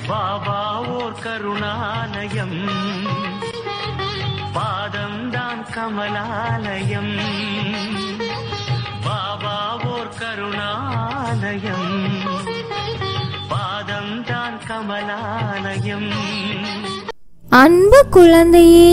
பாபா ஓர் கருணாலயம் பாதம்தான் கமலாலயம் பாபா ஓர் கருணாலயம் பாதம்தான் கமலாலயம் அன்பு குழந்தையே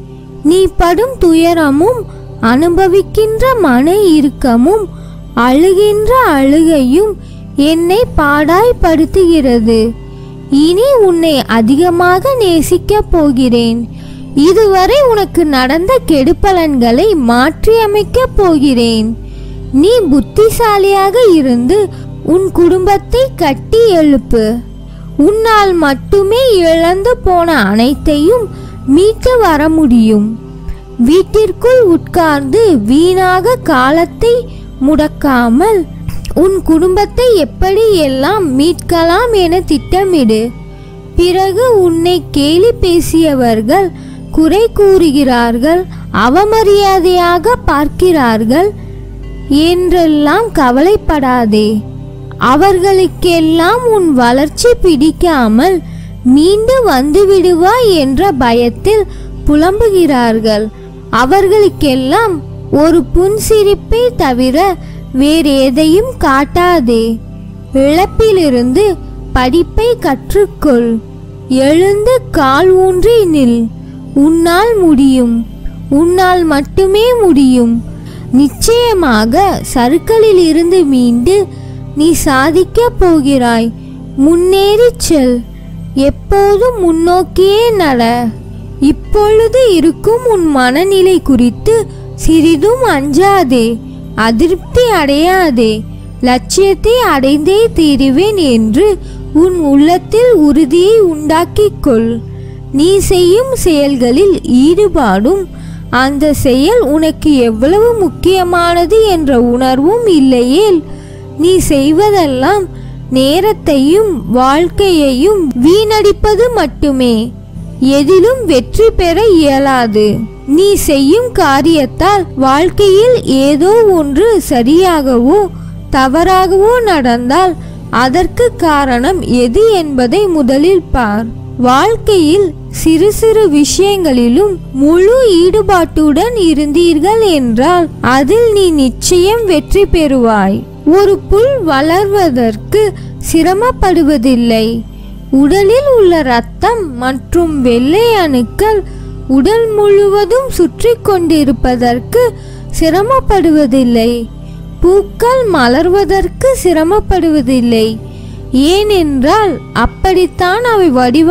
நீ படும் துயரமும் அனுபவிக்கின்ற மன இறுக்கமும் அழுகின்ற அழுகையும் என்னை பாடாய்படுத்துகிறது இனி உன்னை அதிகமாக நேசிக்கப் போகிறேன் இதுவரை உனக்கு நடந்த கெடுபலன்களை மாற்றியமைக்கப் போகிறேன் நீ புத்திசாலியாக இருந்து உன் குடும்பத்தை கட்டி எழுப்பு உன்னால் மட்டுமே இழந்து போன அனைத்தையும் மீட்டு வர முடியும் வீட்டிற்குள் உட்கார்ந்து வீணாக காலத்தை முடக்காமல் உன் குடும்பத்தை எப்படி எல்லாம் மீட்கலாம் என திட்டமிடு பிறகு உன்னை கேலி பேசியவர்கள் குறை கூறுகிறார்கள் அவமரியாதையாக பார்க்கிறார்கள் என்றெல்லாம் கவலைப்படாதே அவர்களுக்கெல்லாம் உன் வளர்ச்சி பிடிக்காமல் மீண்டு வந்து விடுவாய் என்ற பயத்தில் புலம்புகிறார்கள் அவர்களுக்கெல்லாம் ஒரு புன்சிரிப்பை தவிர வேறு எதையும் காட்டாதே இழப்பிலிருந்து படிப்பை கற்றுக்கொள் எழுந்து கால் ஊன்றி நில் உன்னால் முடியும் உன்னால் மட்டுமே முடியும் நிச்சயமாக சறுக்கலில் இருந்து மீண்டு நீ சாதிக்கப் போகிறாய் முன்னேறிச் செல் எப்போதும் முன்னோக்கியே நட இப்பொழுது இருக்கும் உன் மனநிலை குறித்து சிறிதும் அஞ்சாதே அதிருப்தி அடையாதே லட்சியத்தை அடைந்தே தீருவேன் என்று உன் உள்ளத்தில் உறுதியை உண்டாக்கிக் கொள் நீ செய்யும் செயல்களில் ஈடுபாடும் அந்த செயல் உனக்கு எவ்வளவு முக்கியமானது என்ற உணர்வும் இல்லையேல் நீ செய்வதெல்லாம் நேரத்தையும் வாழ்க்கையையும் வீணடிப்பது மட்டுமே எதிலும் வெற்றி பெற இயலாது நீ செய்யும் காரியத்தால் வாழ்க்கையில் ஏதோ ஒன்று சரியாகவோ தவறாகவோ நடந்தால் அதற்கு காரணம் எது என்பதை முதலில் பார் வாழ்க்கையில் சிறு சிறு விஷயங்களிலும் முழு ஈடுபாட்டுடன் இருந்தீர்கள் என்றால் அதில் நீ நிச்சயம் வெற்றி பெறுவாய் ஒரு புல் வளர்வதற்கு சிரமப்படுவதில்லை உடலில் உள்ள இரத்தம் மற்றும் வெள்ளை அணுக்கள் உடல் முழுவதும் சுற்றி கொண்டிருப்பதற்கு சிரமப்படுவதில்லை பூக்கள் மலர்வதற்கு சிரமப்படுவதில்லை ஏனென்றால் அப்படித்தான் அவை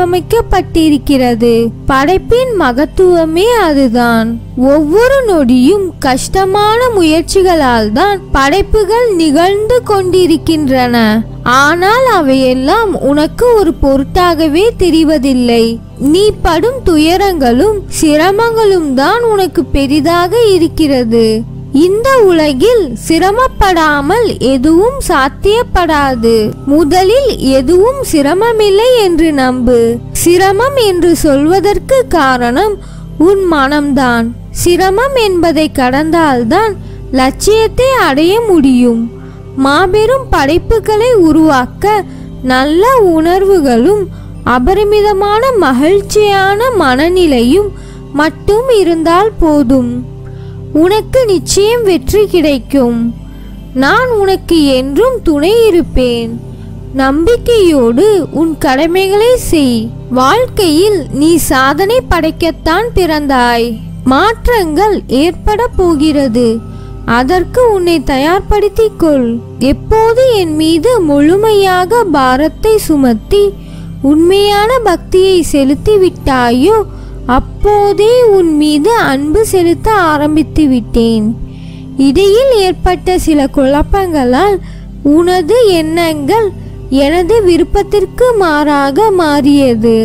வடிவமைக்கப்பட்டிருக்கிறது படைப்பின் மகத்துவமே அதுதான் ஒவ்வொரு நொடியும் கஷ்டமான முயற்சிகளால் தான் படைப்புகள் நிகழ்ந்து கொண்டிருக்கின்றன ஆனால் அவையெல்லாம் உனக்கு ஒரு பொருட்டாகவே தெரிவதில்லை நீ படும் துயரங்களும் சிரமங்களும் தான் உனக்கு பெரிதாக இருக்கிறது இந்த உலகில் சிரமப்படாமல் எதுவும் சாத்தியப்படாது முதலில் எதுவும் சிரமமில்லை என்று நம்பு சிரமம் என்று சொல்வதற்கு காரணம் உன் மனம்தான் சிரமம் என்பதை கடந்தால்தான் லட்சியத்தை அடைய முடியும் மாபெரும் படைப்புகளை உருவாக்க நல்ல உணர்வுகளும் அபரிமிதமான மகிழ்ச்சியான மனநிலையும் மட்டும் இருந்தால் போதும் உனக்கு நிச்சயம் வெற்றி கிடைக்கும் நான் உனக்கு என்றும் துணை இருப்பேன் நம்பிக்கையோடு உன் கடமைகளை செய் வாழ்க்கையில் நீ சாதனை படைக்கத்தான் பிறந்தாய் மாற்றங்கள் ஏற்பட போகிறது அதற்கு உன்னை தயார்படுத்திக் கொள் எப்போது என் மீது முழுமையாக பாரத்தை சுமத்தி உண்மையான பக்தியை செலுத்தி விட்டாயோ அப்போதே உன் மீது அன்பு செலுத்த ஆரம்பித்து விட்டேன் இடையில் ஏற்பட்ட சில குழப்பங்களால் உனது எண்ணங்கள் எனது விருப்பத்திற்கு மாறாக மாறியது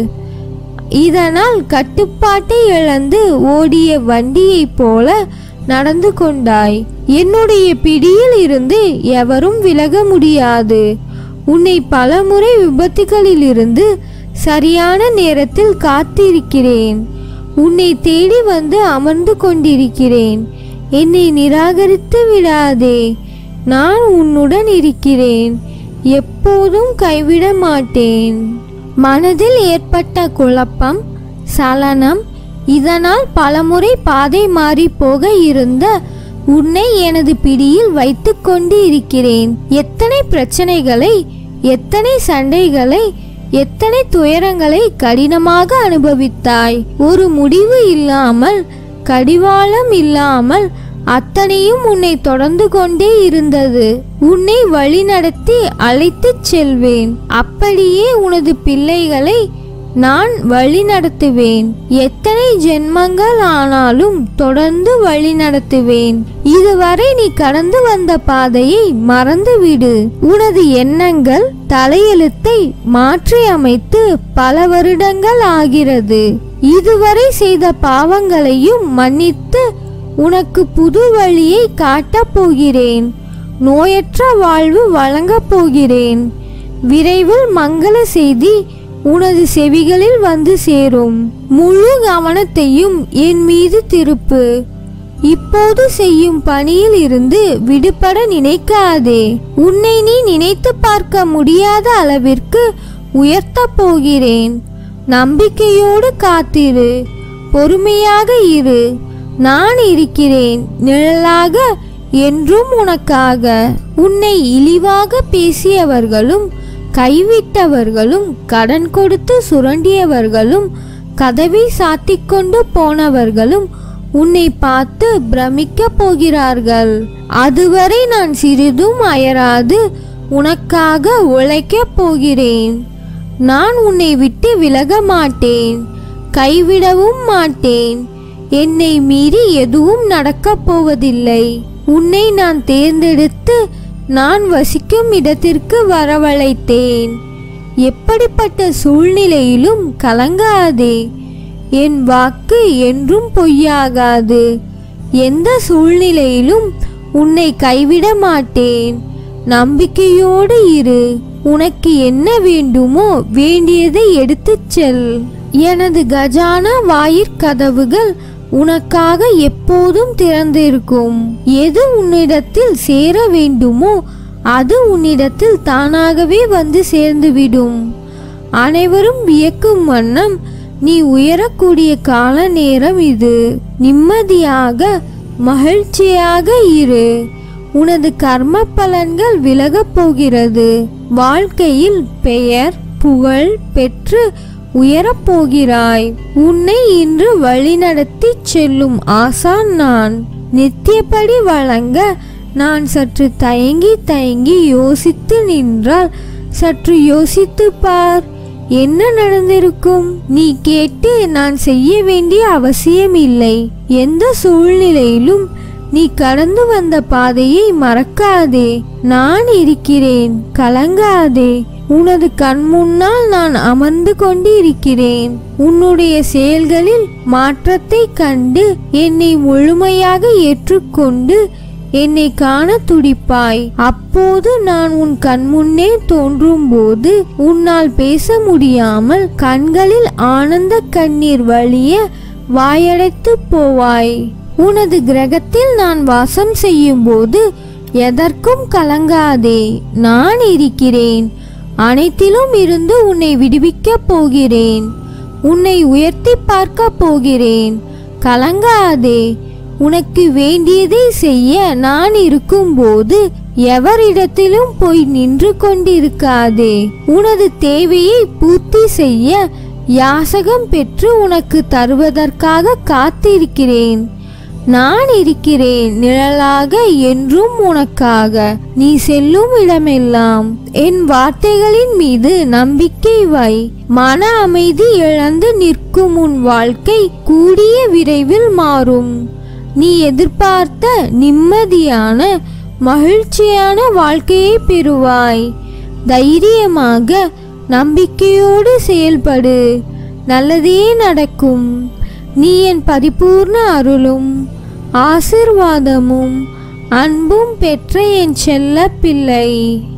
இதனால் கட்டுப்பாட்டை இழந்து ஓடிய வண்டியைப் போல நடந்து கொண்டாய் என்னுடைய பிடியில் இருந்து எவரும் விலக முடியாது உன்னை பலமுறை விபத்துகளிலிருந்து சரியான நேரத்தில் காத்திருக்கிறேன் உன்னை தேடி வந்து அமர்ந்து கொண்டிருக்கிறேன் என்னை நிராகரித்து விடாதே நான் உன்னுடன் இருக்கிறேன் எப்போதும் கைவிட மாட்டேன் மனதில் ஏற்பட்ட குழப்பம் சலனம் இதனால் பலமுறை பாதை மாறி போக இருந்த உன்னை எனது பிடியில் வைத்துக் கொண்டு இருக்கிறேன் எத்தனை பிரச்சனைகளை எத்தனை சண்டைகளை எத்தனை துயரங்களை கடினமாக அனுபவித்தாய் ஒரு முடிவு இல்லாமல் கடிவாளம் இல்லாமல் அத்தனையும் உன்னை தொடர்ந்து கொண்டே இருந்தது உன்னை வழிநடத்தி அழைத்துச் செல்வேன் அப்படியே உனது பிள்ளைகளை நான் வழி நடத்துவேன் எத்தனை ஜென்மங்கள் ஆனாலும் தொடர்ந்து வழி நடத்துவேன் இதுவரை நீ கடந்து வந்த பாதையை மறந்துவிடு உனது எண்ணங்கள் தலையெழுத்தை மாற்றி அமைத்து பல வருடங்கள் ஆகிறது இதுவரை செய்த பாவங்களையும் மன்னித்து உனக்கு புது வழியை காட்டப் போகிறேன் நோயற்ற வாழ்வு வழங்கப் போகிறேன் விரைவில் மங்கள செய்தி உனது செவிகளில் வந்து சேரும் முழு கவனத்தையும் என் மீது திருப்பு இப்போது செய்யும் பணியில் இருந்து விடுபட நினைக்காதே உன்னை நீ நினைத்து பார்க்க முடியாத அளவிற்கு உயர்த்தப் போகிறேன் நம்பிக்கையோடு காத்திரு பொறுமையாக இரு நான் இருக்கிறேன் நிழலாக என்றும் உனக்காக உன்னை இழிவாக பேசியவர்களும் கைவிட்டவர்களும் கடன் கொடுத்து சுரண்டியவர்களும் கதவை சாத்திக் கொண்டு போனவர்களும் உன்னை பார்த்து பிரமிக்கப் போகிறார்கள் அதுவரை நான் சிறிதும் அயராது உனக்காக உழைக்கப் போகிறேன் நான் உன்னை விட்டு விலக மாட்டேன் கைவிடவும் மாட்டேன் என்னை மீறி எதுவும் நடக்கப் போவதில்லை உன்னை நான் தேர்ந்தெடுத்து நான் வசிக்கும் இடத்திற்கு வரவழைத்தேன் எப்படிப்பட்ட சூழ்நிலையிலும் கலங்காதே என் வாக்கு என்றும் பொய்யாகாது எந்த சூழ்நிலையிலும் உன்னை கைவிட மாட்டேன் நம்பிக்கையோடு இரு உனக்கு என்ன வேண்டுமோ வேண்டியதை எடுத்துச் செல் எனது கஜானா வாயிற்கதவுகள் உனக்காக எப்போதும் திறந்திருக்கும் எது உன்னிடத்தில் சேர வேண்டுமோ அது உன்னிடத்தில் தானாகவே வந்து சேர்ந்துவிடும் அனைவரும் வியக்கும் வண்ணம் நீ உயரக்கூடிய கால நேரம் இது நிம்மதியாக மகிழ்ச்சியாக இரு உனது கர்ம பலன்கள் விலகப் போகிறது வாழ்க்கையில் பெயர் புகழ் பெற்று உயரப் போகிறாய் உன்னை இன்று வழிநடத்தி செல்லும் ஆசான் நான் நித்தியப்படி வழங்க நான் சற்று தயங்கி தயங்கி யோசித்து நின்றால் சற்று யோசித்து பார் என்ன நடந்திருக்கும் நீ கேட்டு நான் செய்ய வேண்டிய அவசியம் இல்லை எந்த சூழ்நிலையிலும் நீ கடந்து வந்த பாதையை மறக்காதே நான் இருக்கிறேன் கலங்காதே உனது கண் முன்னால் நான் அமர்ந்து கொண்டு இருக்கிறேன் உன்னுடைய செயல்களில் மாற்றத்தை கண்டு என்னை முழுமையாக ஏற்றுக்கொண்டு என்னை காண துடிப்பாய் அப்போது நான் உன் கண்முன்னே தோன்றும் போது உன்னால் பேச முடியாமல் கண்களில் ஆனந்த கண்ணீர் வழிய வாயடைத்து போவாய் உனது கிரகத்தில் நான் வாசம் செய்யும் போது எதற்கும் கலங்காதே நான் இருக்கிறேன் அனைத்திலும் இருந்து உன்னை விடுவிக்கப் போகிறேன் உன்னை உயர்த்தி பார்க்க போகிறேன் கலங்காதே உனக்கு வேண்டியதை செய்ய நான் இருக்கும்போது எவரிடத்திலும் போய் நின்று கொண்டிருக்காதே உனது தேவையை பூர்த்தி செய்ய யாசகம் பெற்று உனக்கு தருவதற்காக காத்திருக்கிறேன் நான் இருக்கிறேன் நிழலாக என்றும் உனக்காக நீ செல்லும் இடமெல்லாம் என் வார்த்தைகளின் மீது நம்பிக்கை வை மன அமைதி இழந்து நிற்கும் உன் வாழ்க்கை கூடிய விரைவில் மாறும் நீ எதிர்பார்த்த நிம்மதியான மகிழ்ச்சியான வாழ்க்கையை பெறுவாய் தைரியமாக நம்பிக்கையோடு செயல்படு நல்லதே நடக்கும் நீ என் பரிபூர்ண அருளும் ஆசிர்வாதமும் அன்பும் பெற்ற என் செல்ல பிள்ளை